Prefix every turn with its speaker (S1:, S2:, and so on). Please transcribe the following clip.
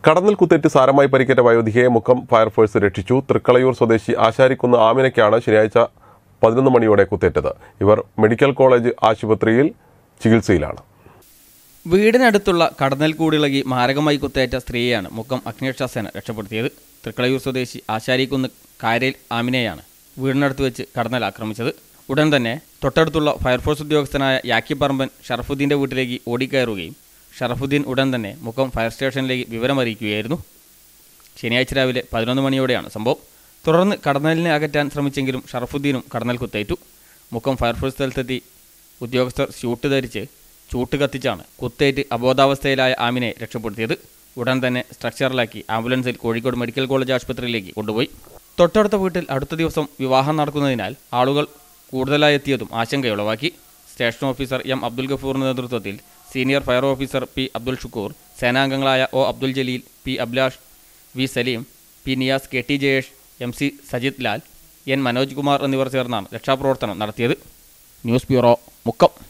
S1: കടന്നൽ കുത്തേറ്റ് സാരമായി പരിക്കേറ്റ വയോധികയെ മുക്കം ഫയർഫോഴ്സ് രക്ഷിച്ചു തൃക്കളയൂർ സ്വദേശി ആശാരിക്കുന്ന് ആമിനയ്ക്കാണ് ശനിയാഴ്ച പതിനൊന്ന് മണിയോടെ കുത്തേറ്റത് ഇവർ മെഡിക്കൽ കോളേജ് ആശുപത്രിയിൽ ചികിത്സയിലാണ്
S2: വീടിനടുത്തുള്ള കടന്നൽ കൂടിളകി മാരകമായി കുത്തേറ്റ സ്ത്രീയെയാണ് മുക്കം അഗ്നിരക്ഷാസേന രക്ഷപ്പെടുത്തിയത് തൃക്കളയൂർ സ്വദേശി ആശാരിക്കുന്ന് കാരയിൽ ആമിനെയാണ് വീടിനടുത്ത് വെച്ച് കടന്നൽ ആക്രമിച്ചത് ഉടൻ തന്നെ തൊട്ടടുത്തുള്ള ഫയർഫോഴ്സ് ഉദ്യോഗസ്ഥനായ യാക്കി പറമ്പൻ ഷറഫുദ്ദീൻ്റെ വീട്ടിലേക്ക് ഓടിക്കയറുകയും ഷറഫുദ്ദീൻ ഉടൻ തന്നെ മുക്കം ഫയർ സ്റ്റേഷനിലേക്ക് വിവരമറിയിക്കുകയായിരുന്നു ശനിയാഴ്ച രാവിലെ പതിനൊന്ന് മണിയോടെയാണ് സംഭവം തുടർന്ന് കടന്നലിനെ അകറ്റാൻ ശ്രമിച്ചെങ്കിലും ഷറഫുദ്ദീനും കടന്നൽ കുത്തേറ്റു മുക്കം ഫയർഫോഴ്സ് സ്ഥലത്തെത്തി ഉദ്യോഗസ്ഥർ സ്യൂട്ട് ധരിച്ച് ചൂട്ട് കത്തിച്ചാണ് കുത്തേറ്റ് അബോധാവസ്ഥയിലായ ആമിനെ രക്ഷപ്പെടുത്തിയത് ഉടൻ തന്നെ സ്ട്രക്ചറിലാക്കി ആംബുലൻസിൽ കോഴിക്കോട് മെഡിക്കൽ കോളേജ് ആശുപത്രിയിലേക്ക് കൊണ്ടുപോയി തൊട്ടടുത്ത വീട്ടിൽ അടുത്ത ദിവസം വിവാഹം നടക്കുന്നതിനാൽ ആളുകൾ കൂടുതലായി എത്തിയതും ആശങ്കയുളവാക്കി സ്റ്റേഷൻ ഓഫീസർ എം അബ്ദുൽ ഗഫൂറിന്റെ നേതൃത്വത്തിൽ senior fire officer P Abdul Shukoor സേനാംഗങ്ങളായ O Abdul Jaleel P Abhilash V Saleem P Niyas K T Jayesh M C Sajith Lal N Manoj Kumar എന്നിവർ ചേർന്നാണ് രക്ഷാപ്രവർത്തനം നടത്തിയത് ന്യൂസ് ബ്യൂറോ മുക്കം